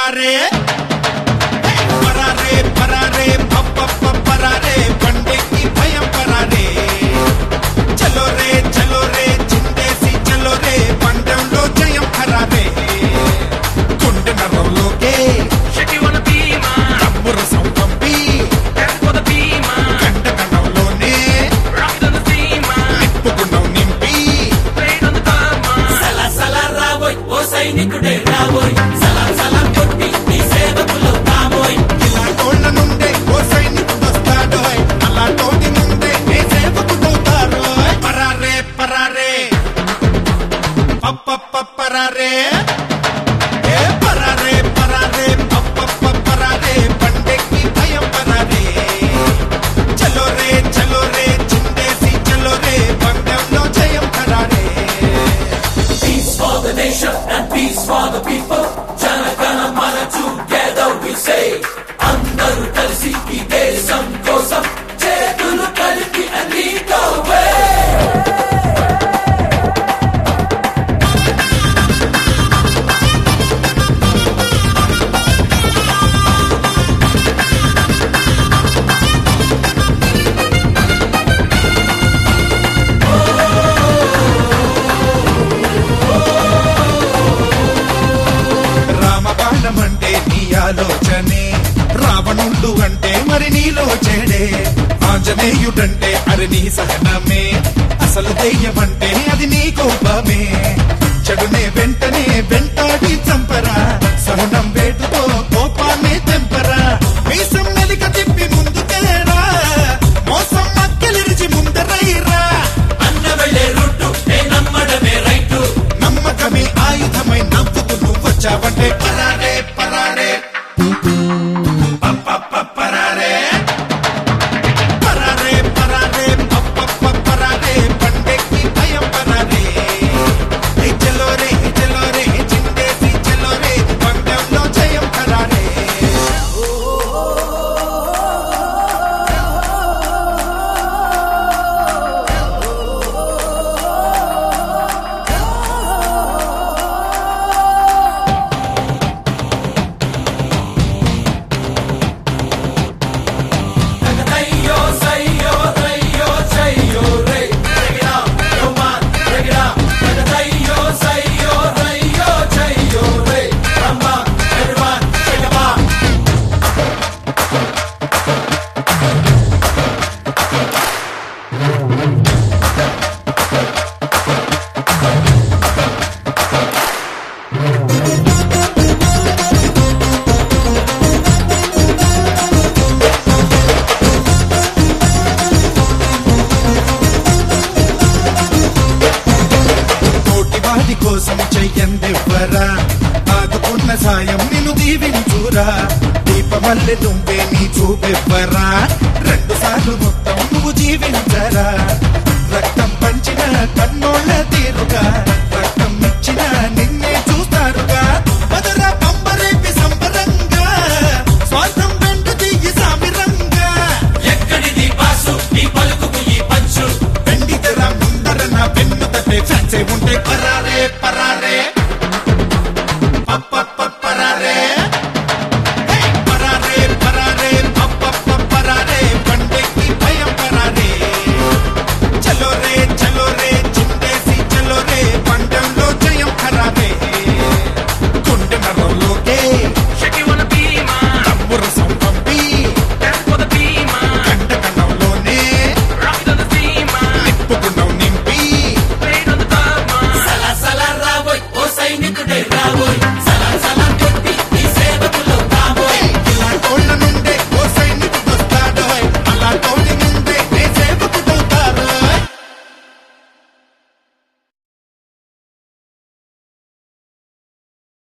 పరారే హే, పరారే పరారే పప్ప పరారే పండెక్కి భయం పరారే చలో రే చలో రే చిందేసి చలో రే పందెంలో జయం పరారే గుండె నరంలోకే Shake you wanna be mine, తమ్ము రసం పంపి dance for the be mine, కండ కణంలోనే rock on the sea mine, నిప్పుకున్నాం నింపి played on the third mine. సలా సలా రావోయ్ ఓ సైనికుడే రావోయ్ సలా సలా కొట్టి నీ సేవకులు కామోయ్ ఇలా తోళ్ల నుండే ఓ సైనికుడు వస్తాడోయ్ అలా తోటి నుండే ఏ సేవకుడవుతారోయ్ పరారే పరారే పప్ప పరారే ఏ పరారే పరారే పప్ప పరారే పండెక్కి భయం పరారే చలో రే చలో రే చిందేసి చలో రే పందెంలో జయం పరారే Peace for the nation and peace for the people జనగణ మన together we say అందరూ కలిసి ఈ దేశం కోసం చేతులు కలిపి and lead the way రామబాణం అంటే నీ ఆలోచనే రావణుడు అంటే మరి నీలో చెడే ఆంజనేయుడంటే అది నీ సహనమే అసలు దెయ్యమంటే అది నీ కోపమే చెడునే వెంటనే వెంటాడి చంపరా సహనం వేటుతో కోపాన్ని తెంపరా మీసం మెలిక తిప్పి ముందుకేరా మోసం మక్కలిరిచి ముందరైరా అన్న వెళ్ళే రూటు ఏ నమ్మడమే రైటు నమ్మకమే ఆయుధమై నవ్వుతూ నువ్వు వచ్చావంటే పరారే పరారే పప్ప పరారే పరారే పరారే పప్ప పరారే పండెక్కి భయం పరారే హే చలో రే హే చలో రే హే చిందేసి చలో రే పందెంలో జయం పరారే Ayo, sayo, sayo, sayo, rey. Break it up, yo man, break it up. Ayo, sayo, sayo, sayo, rey. Come on, everyone, shake it up. కోటి వాడి కోసం చెయ్యందెవ్వరా ఆదుకున్న సాయం నిన్ను దీవించురా దీపమల్లె తుంపే నీ చూపెవ్వరా రెండు సార్లు మొత్తం నువ్వు జీవించరా రక్తం పంచిన కన్నోళ్ళ తీరుగా రక్తం ఇచ్చిన నిన్నే చూస్తారుగా మదర పంబరేపి సంబరంగా స్వార్థం వెంట దిగి సామిరంగా ఎక్కడిది బాసు నీ పలుకుకు ఈ పంచు వెండి తెర ముందర నా వెన్ను తట్టే ఛాన్సే ఉంటే పరారే పరారే పప్ప పరారే హే, పరారే పరారే పప్ప పరారే పండెక్కి భయం పరారే చలో రే చలో రే చిందేసి చలో రే పందెంలో జయం ఖరారే గుండె నరంలోకే Shake you wanna be mine, తమ్ము రసం పంపి dance for the be mine, కండ కణంలోనే rock on the sea mine, నిప్పుకున్నాం నింపి played on the third mine. సలా సలా రావోయ్ oh సైనికుడే రావోయ్